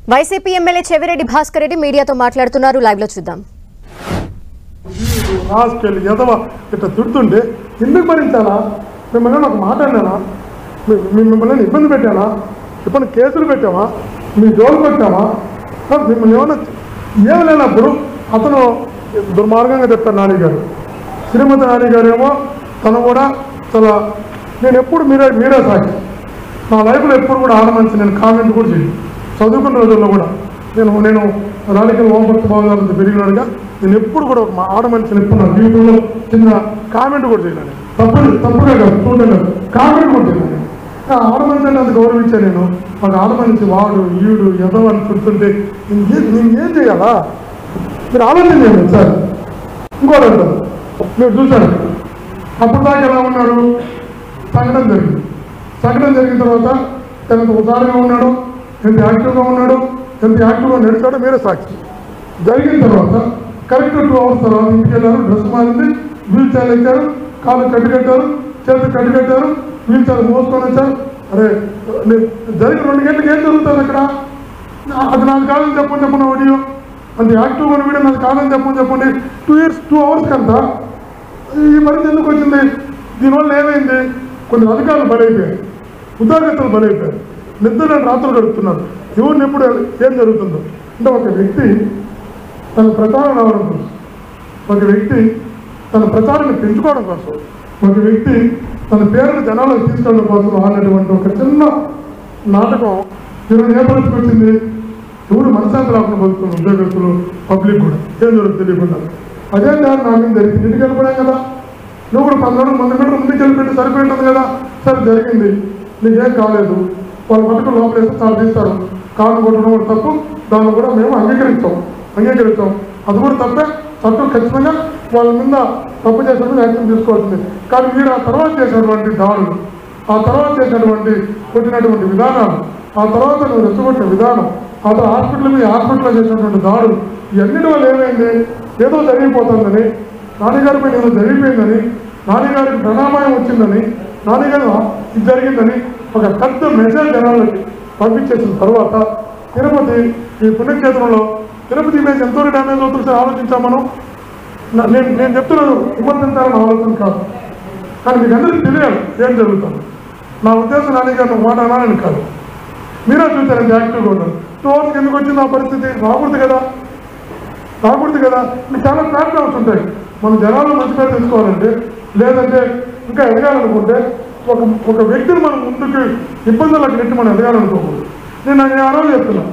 YCP MLA Chevireddy Bhaskar Reddy మీడియాతో మాట్లాడుతున్నారు live లో చూద్దాం రాసుకెళ్ళి ఎదవ ఇట్లా తిడుతుంటే ఎందుకు భరించాలా మిమ్మల్ని ఒక మాట అన్నానా మీ- మీ- మిమ్మల్ని ఇబ్బంది పెట్టానా ఇప్పుడు కేసులు పెట్టామా మీ జోలు పెట్టామా ఆ, మిమ్మల్ని ఏమన్నా ఏమి లేనప్పుడు అతను దుర్మార్గంగా చెప్తారు నాని గారు శ్రీమతి నాని గారు ఏమో తను కూడా చాలా నేను ఎప్పుడు మీరే మీరే సాక్షి నా లైఫ్లో ఎప్పుడు కూడా ఆడమనిసి నేను కామెంట్ కూడా చేయను చదువుకున్న రోజుల్లో కూడా నేను నేను రాజకీయ ఓంపక్ష భావాలను పెరిగినాడుగా నేను ఎప్పుడు కూడా ఒక మా ఆడమనిషిని ఎప్పుడు నా జీవితంలో చిన్న కామెంట్ కూడా చేయలేను తప్పు తప్పుగా కాదు చూడలేదు కాదు కామెంట్ కూడా చేయలేను ఆ ఆడమనిషి అంటే అంత గౌరవించాను నేను ఒక ఆడమనిషి వాడు ఈడు ఎదో అని చూస్తుంటే నేను నేను ఏం చేయాలా మీరు ఆలోచన చేయండి సార్ ఇంకోటి అంటారు మీరు చూశారు అప్పుడు దాకా ఎలా ఉన్నారు సంఘటన జరిగింది సంఘటన జరిగిన తర్వాత ఎంత ఉదారంగా ఉన్నాడు ఎంత యాక్టివ్గా ఉన్నాడు ఎంత యాక్టివ్గా నడిచాడో మీరే సాక్షి జరిగిన తర్వాత కరెక్ట్ టూ అవర్స్ తర్వాత ఇంటికి వెళ్ళారు డ్రెస్ మారింది వీల్ చైర్ ఎక్కారు కాళ్ళు కట్టు కట్టారు చేతులు కట్టు కట్టారు వీల్ చైర్ మోసుకొని వచ్చారు అరే నే- జరిగిన రెండు గంటలకు ఏం జరుగుతుంది అక్కడ అది నాకు కాదని చెప్పండి చెప్పండి వీడియో అంటే యాక్టివ్గా ఉన్న వీడియో నాకు కాదని చెప్పండి చెప్పండి టూ ఇయర్స్ టూ అవర్స్ కంతా ఈ పరిస్థితి ఎందుకు వచ్చింది దీనివల్ల ఏమైంది కొన్ని అధికారులు బలైపోయారు ఉద్యోగస్తులు బలైపోయారు నిద్ర రాత్రులు గడుపుతున్నారు ఎవరిని ఎప్పుడు ఏం జరుగుతుందో అంటే ఒక వ్యక్తి తన ప్రచారం రావడం కోసం ఒక వ్యక్తి తన ప్రచారాన్ని పెంచుకోవడం కోసం ఒక వ్యక్తి తన పేరును జనాలకు తీసుకెళ్ళడం కోసం ఆడినటువంటి ఒక చిన్న నాటకం ఈరోజు ఏ పరిస్థితికి వచ్చింది ఎవరు మనశాంతి రాకుండా బతుకుతున్నారు ఉద్యోగస్తులు పబ్లిక్ కూడా ఏం జరుగుతుంది తెలియకుండా అదే దారి నా మీద జరిగింది ఇంటికి వెళ్ళిపోయాం కదా నువ్వు కూడా పద్నాలుగు మంది మీటర్ ముందుకు వెళ్ళిపోయింది సరిపోయింటుంది కదా సరే జరిగింది నీకేం కాలేదు వాళ్ళు పట్టుకు లోపలేస్తే చాలా తీస్తారు కాళ్ళు కొట్టడం కూడా తప్పు దాన్ని కూడా మేము అంగీకరిస్తాం అంగీకరిస్తాం అది కూడా తప్పే చట్టం ఖచ్చితంగా వాళ్ళ మీద తప్పు చేసినప్పుడు యాక్షన్ తీసుకోవాల్సింది కానీ మీరు ఆ తర్వాత చేసినటువంటి దాడులు ఆ తర్వాత చేసినటువంటి కొట్టినటువంటి విధానాలు ఆ తర్వాత నువ్వు రెచ్చగొట్టిన విధానం ఆ తర్వాత హాస్పిటల్ మీద హాస్పిటల్లో చేసినటువంటి దాడులు ఇవన్నిటి వల్ల ఏమైంది ఏదో జరిగిపోతుందని నాన్నగారి పైన ఏదో జరిగిపోయిందని నాన్నగారికి ప్రణామాయం వచ్చిందని నాన్నగారు ఇది జరిగిందని ఒక పెద్ద మెసేజ్ జనాలకి పంపించేసిన తర్వాత తిరుపతి ఈ పుణ్యక్షేత్రంలో తిరుపతి ఇమేజ్ ఎంతో డ్యామేజ్ అవుతుంది సార్ ఆలోచించాం మనం నా- నేను నేను చెప్తున్నాను విమర్శించాలని ఆలోచన కాదు కానీ మీకు అందరికీ తెలియాలి ఏం జరుగుతుంది నా ఉద్దేశం నాన్నగారిని మాట అనాలని కాదు మీరే చూసారండి యాక్టివ్గా ఉన్నారు టూ అవర్స్కి ఎందుకు వచ్చింది ఆ పరిస్థితి రాకూడదు కదా రాకూడదు కదా మీకు చాలా ప్లాట్ఫామ్స్ ఉంటాయి మనం జనాలు మంచి పేరు తెచ్చుకోవాలంటే లేదంటే ఇంకా ఎదగాలనుకుంటే ఒక ఒక వ్యక్తిని మనం ముందుకు ఇబ్బందులకు నెట్టి మనం ఎదగాలనుకోకూడదు నేను నేను ఆ రోజు చెప్తున్నాను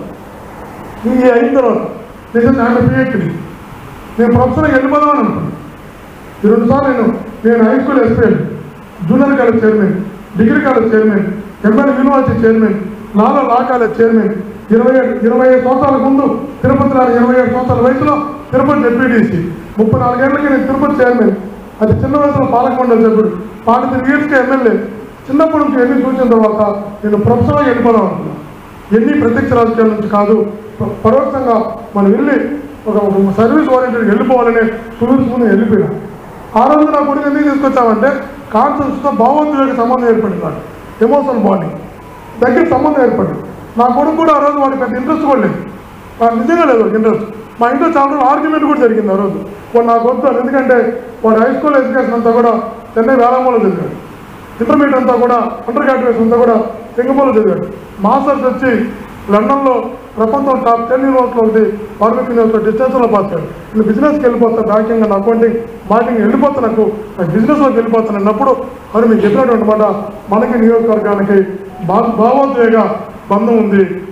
ఈ అయిన తర్వాత నిజం నాకు పిహెచ్డి నేను ప్రొఫెసర్గా వెళ్ళిపోదామని అనుకున్నాను ఈ రెండు సార్లు నేను నేను high school SPL junior college chairman degree college chairman ML university chairman నాలో లా కాలేజ్ చైర్మన్ ఇరవై ఏడు ఇరవై ఐదు సంవత్సరాల ముందు తిరుపతి రాని ఇరవై ఏడు సంవత్సరాల వయసులో తిరుపతి డిప్యూటీసీ ముప్పై నాలుగేళ్లకి నేను తిరుపతి చైర్మన్ అది చిన్న వయసులో పాలక మండలి సభ్యుడు పాటి త్రీ ఇయర్స్కి ఎమ్మెల్యే చిన్నప్పటి నుంచి ఎన్ని చూసిన తర్వాత నేను ప్రొఫెసర్గా వెళ్ళిపోదాం అనుకున్నాను ఎన్ని ప్రత్యక్ష రాజకీయాల నుంచి కాదు ప- పరోక్షంగా మనం వెళ్ళి ఒక ఒక సర్వీస్ ఓరియంటెడ్ వెళ్ళిపోవాలనే టూరిజం వెళ్ళిపోయినా ఆ రోజు నా కొడుకు ఎందుకు తీసుకొచ్చామంటే కాన్షియస్తో భావోద్వేగ సంబంధం ఏర్పడింది నాకు ఎమోషనల్ బాండింగ్ దగ్గర సంబంధం ఏర్పడింది నా కొడుకు కూడా ఆ రోజు వాడికి పెద్ద ఇంట్రెస్ట్ కూడా లేదు వాడు నిజంగా లేదు ఇంట్రెస్ట్ మా ఇంట్లో చాలా రోజులు ఆర్గ్యుమెంట్ కూడా జరిగింది ఆ రోజు వాడు నాకు వద్దు అని. ఎందుకంటే వాడు హై స్కూల్ ఎడ్యుకేషన్ అంతా కూడా చెన్నై వేలామూలో చదివాడు ఇంటర్మీడియట్ అంతా కూడా అండర్ గ్రాడ్యుయేషన్ అంతా కూడా సింగపూర్లో చదివాడు మాస్టర్స్ వచ్చి లండన్లో ప్రపంచం టాప్ టెన్ యూనివర్సిటీలో ఉంది ఫార్మిక్ యూనివర్సిటీ డిస్టెన్స్లో పాస్ అయ్యాడు నేను బిజినెస్కి వెళ్ళిపోతాను బ్యాంకింగ్ అండ్ అకౌంటింగ్ మార్కెటింగ్ వెళ్ళిపోతా నాకు నాకు బిజినెస్లోకి వెళ్ళిపోతాను అన్నప్పుడు మరి మీకు చెప్పినటువంటి మాట మనకి నియోజకవర్గానికి భా భావోద్వేగ బంధం ఉంది